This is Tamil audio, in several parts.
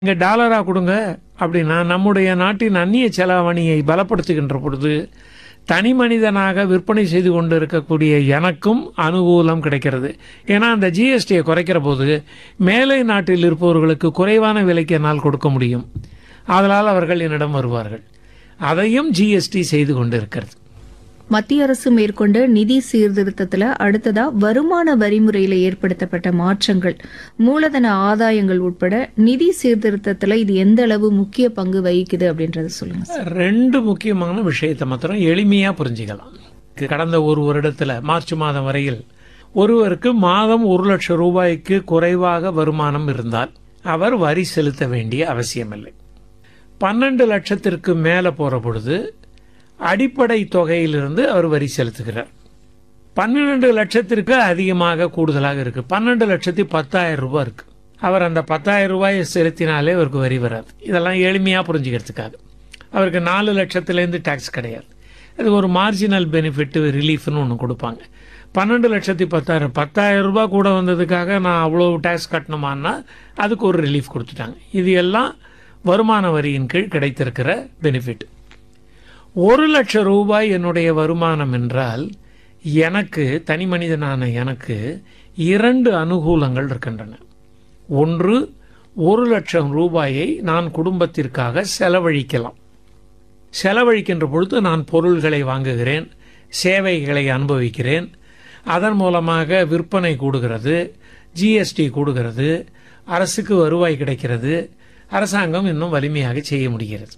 இங்க டாலரா கொடுங்க அப்படின்னா நம்முடைய நாட்டின் அந்நிய செலாவணியை பலப்படுத்துகின்ற பொழுது தனி மனிதனாக விற்பனை செய்து கொண்டு இருக்கக்கூடிய எனக்கும் அனுகூலம் கிடைக்கிறது ஏன்னா அந்த ஜிஎஸ்டியை குறைக்கிற போது மேலை நாட்டில் இருப்பவர்களுக்கு குறைவான விலைக்கு என்னால் கொடுக்க முடியும் அதனால் அவர்கள் என்னிடம் வருவார்கள் அதையும் ஜிஎஸ்டி செய்து கொண்டு இருக்கிறது மத்திய அரசு மேற்கொண்ட நிதி சீர்திருத்தத்துல அடுத்ததா வருமான வரிமுறையில ஏற்படுத்தப்பட்ட மாற்றங்கள் மூலதன ஆதாயங்கள் உட்பட நிதி சீர்திருத்தத்துல இது எந்த அளவு முக்கிய பங்கு வகிக்குது அப்படின்றத சொல்லுங்க சார். ரெண்டு முக்கியமான விஷயத்தை மாத்திரம் எளிமையா புரிஞ்சுக்கலாம் கடந்த ஒரு வருடத்துல மார்ச் மாதம் வரையில் ஒருவருக்கு மாதம் ஒரு லட்சம் ரூபாய்க்கு குறைவாக வருமானம் இருந்தால் அவர் வரி செலுத்த வேண்டிய அவசியமில்லை பன்னெண்டு லட்சத்திற்கு மேல போற பொழுது அடிப்படை தொகையிலிருந்து அவர் வரி செலுத்துகிறார் பன்னிரண்டு லட்சத்திற்கு அதிகமாக கூடுதலாக இருக்கு பன்னெண்டு லட்சத்தி பத்தாயிரம் ரூபாய் இருக்கு அவர் அந்த பத்தாயிரம் ரூபாயை செலுத்தினாலே அவருக்கு வரி வராது இதெல்லாம் எளிமையா புரிஞ்சுக்கிறதுக்காக அவருக்கு நாலு லட்சத்திலேருந்து டாக்ஸ் கிடையாது அது ஒரு மார்ஜினல் பெனிஃபிட் ரிலீஃப்னு ஒன்று கொடுப்பாங்க பன்னெண்டு லட்சத்தி பத்தாயிரம் பத்தாயிரம் ரூபாய் கூட வந்ததுக்காக நான் அவ்வளோ டேக்ஸ் கட்டணுமான்னா அதுக்கு ஒரு ரிலீஃப் கொடுத்துட்டாங்க இது எல்லாம் வருமான வரியின் கீழ் கிடைத்திருக்கிற பெனிஃபிட் ஒரு லட்சம் ரூபாய் என்னுடைய வருமானம் என்றால் எனக்கு தனி மனிதனான எனக்கு இரண்டு அனுகூலங்கள் இருக்கின்றன ஒன்று ஒரு லட்சம் ரூபாயை நான் குடும்பத்திற்காக செலவழிக்கலாம் செலவழிக்கின்ற பொழுது நான் பொருள்களை வாங்குகிறேன் சேவைகளை அனுபவிக்கிறேன் அதன் மூலமாக விற்பனை கூடுகிறது ஜிஎஸ்டி கூடுகிறது அரசுக்கு வருவாய் கிடைக்கிறது அரசாங்கம் இன்னும் வலிமையாக செய்ய முடிகிறது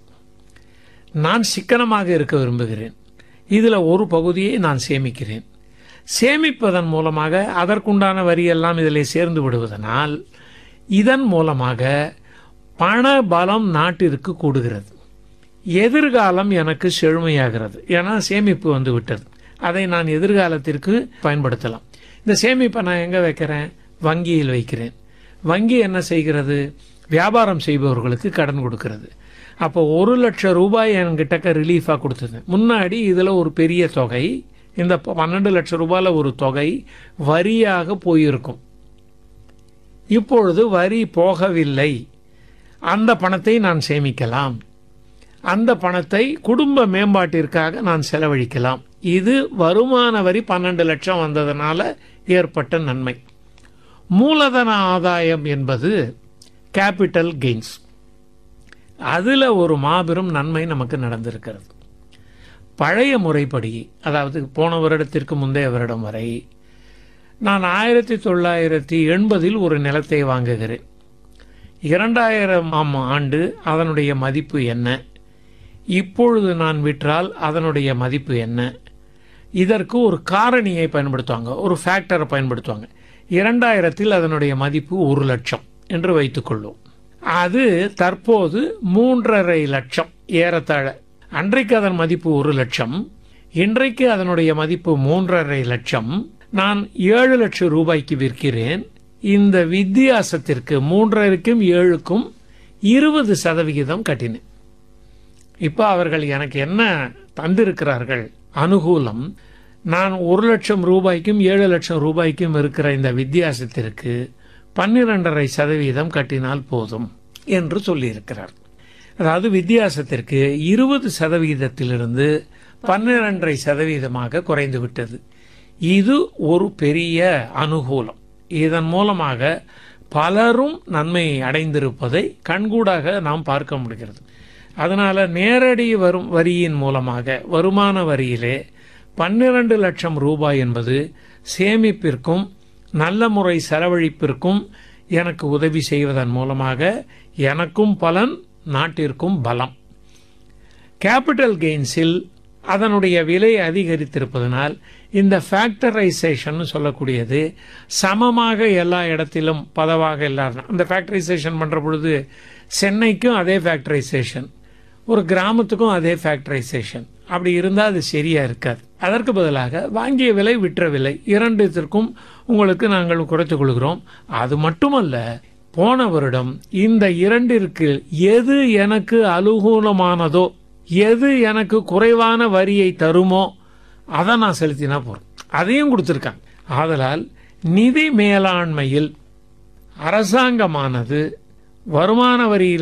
நான் சிக்கனமாக இருக்க விரும்புகிறேன் இதுல ஒரு பகுதியை நான் சேமிக்கிறேன் சேமிப்பதன் மூலமாக அதற்குண்டான வரியெல்லாம் இதில் சேர்ந்து விடுவதனால் இதன் மூலமாக பண பலம் நாட்டிற்கு கூடுகிறது எதிர்காலம் எனக்கு செழுமையாகிறது ஏன்னா சேமிப்பு வந்து விட்டது அதை நான் எதிர்காலத்திற்கு பயன்படுத்தலாம் இந்த சேமிப்பை நான் எங்க வைக்கிறேன் வங்கியில் வைக்கிறேன் வங்கி என்ன செய்கிறது வியாபாரம் செய்பவர்களுக்கு கடன் கொடுக்கிறது அப்போ ஒரு லட்சம் ரூபாய் என்கிட்ட ரிலீஃபாக கொடுத்தது முன்னாடி இதில் ஒரு பெரிய தொகை இந்த பன்னெண்டு லட்சம் ரூபாயில ஒரு தொகை வரியாக போயிருக்கும் இப்பொழுது வரி போகவில்லை அந்த பணத்தை நான் சேமிக்கலாம் அந்த பணத்தை குடும்ப மேம்பாட்டிற்காக நான் செலவழிக்கலாம் இது வருமான வரி பன்னெண்டு லட்சம் வந்ததனால ஏற்பட்ட நன்மை மூலதன ஆதாயம் என்பது கேபிட்டல் கெயின்ஸ் அதுல ஒரு மாபெரும் நன்மை நமக்கு நடந்திருக்கிறது பழைய முறைப்படி அதாவது போன வருடத்திற்கு முந்தைய வருடம் வரை நான் ஆயிரத்தி தொள்ளாயிரத்தி எண்பதில் ஒரு நிலத்தை வாங்குகிறேன் இரண்டாயிரம் ஆம் ஆண்டு அதனுடைய மதிப்பு என்ன இப்பொழுது நான் விற்றால் அதனுடைய மதிப்பு என்ன இதற்கு ஒரு காரணியை பயன்படுத்துவாங்க ஒரு ஃபேக்டரை பயன்படுத்துவாங்க இரண்டாயிரத்தில் அதனுடைய மதிப்பு ஒரு லட்சம் என்று வைத்துக்கொள்வோம் அது தற்போது மூன்றரை லட்சம் ஏறத்தாழ அன்றைக்கு அதன் மதிப்பு ஒரு லட்சம் இன்றைக்கு அதனுடைய மதிப்பு மூன்றரை லட்சம் நான் ஏழு லட்சம் ரூபாய்க்கு விற்கிறேன் இந்த வித்தியாசத்திற்கு மூன்றரைக்கும் ஏழுக்கும் இருபது சதவிகிதம் கட்டினேன் இப்போ அவர்கள் எனக்கு என்ன தந்திருக்கிறார்கள் அனுகூலம் நான் ஒரு லட்சம் ரூபாய்க்கும் ஏழு லட்சம் ரூபாய்க்கும் இருக்கிற இந்த வித்தியாசத்திற்கு பன்னிரண்டரை சதவீதம் கட்டினால் போதும் என்று சொல்லியிருக்கிறார் அதாவது வித்தியாசத்திற்கு இருபது சதவீதத்திலிருந்து பன்னிரண்டரை சதவீதமாக குறைந்து விட்டது இது ஒரு பெரிய அனுகூலம் இதன் மூலமாக பலரும் நன்மை அடைந்திருப்பதை கண்கூடாக நாம் பார்க்க முடிகிறது அதனால நேரடி வரும் வரியின் மூலமாக வருமான வரியிலே பன்னிரண்டு லட்சம் ரூபாய் என்பது சேமிப்பிற்கும் நல்ல முறை செலவழிப்பிற்கும் எனக்கு உதவி செய்வதன் மூலமாக எனக்கும் பலன் நாட்டிற்கும் பலம் கேபிட்டல் கெயின்ஸில் அதனுடைய விலை அதிகரித்திருப்பதனால் இந்த ஃபேக்டரைசேஷன் சொல்லக்கூடியது சமமாக எல்லா இடத்திலும் பதவாக எல்லாரும் அந்த ஃபேக்டரைசேஷன் பண்ற பொழுது சென்னைக்கும் அதே ஃபேக்டரைசேஷன் ஒரு கிராமத்துக்கும் அதே ஃபேக்டரைசேஷன் அப்படி இருந்தால் அது சரியா இருக்காது அதற்கு பதிலாக வாங்கிய விலை விற்ற விலை இரண்டுத்திற்கும் உங்களுக்கு நாங்கள் குறைத்துக் கொள்கிறோம் அது மட்டுமல்ல போன வருடம் இந்த இரண்டிற்கு எது எனக்கு அனுகூலமானதோ எது எனக்கு குறைவான வரியை தருமோ அதை நான் செலுத்தினா போறோம் அதையும் கொடுத்துருக்காங்க ஆதலால் நிதி மேலாண்மையில் அரசாங்கமானது வருமான வரியில்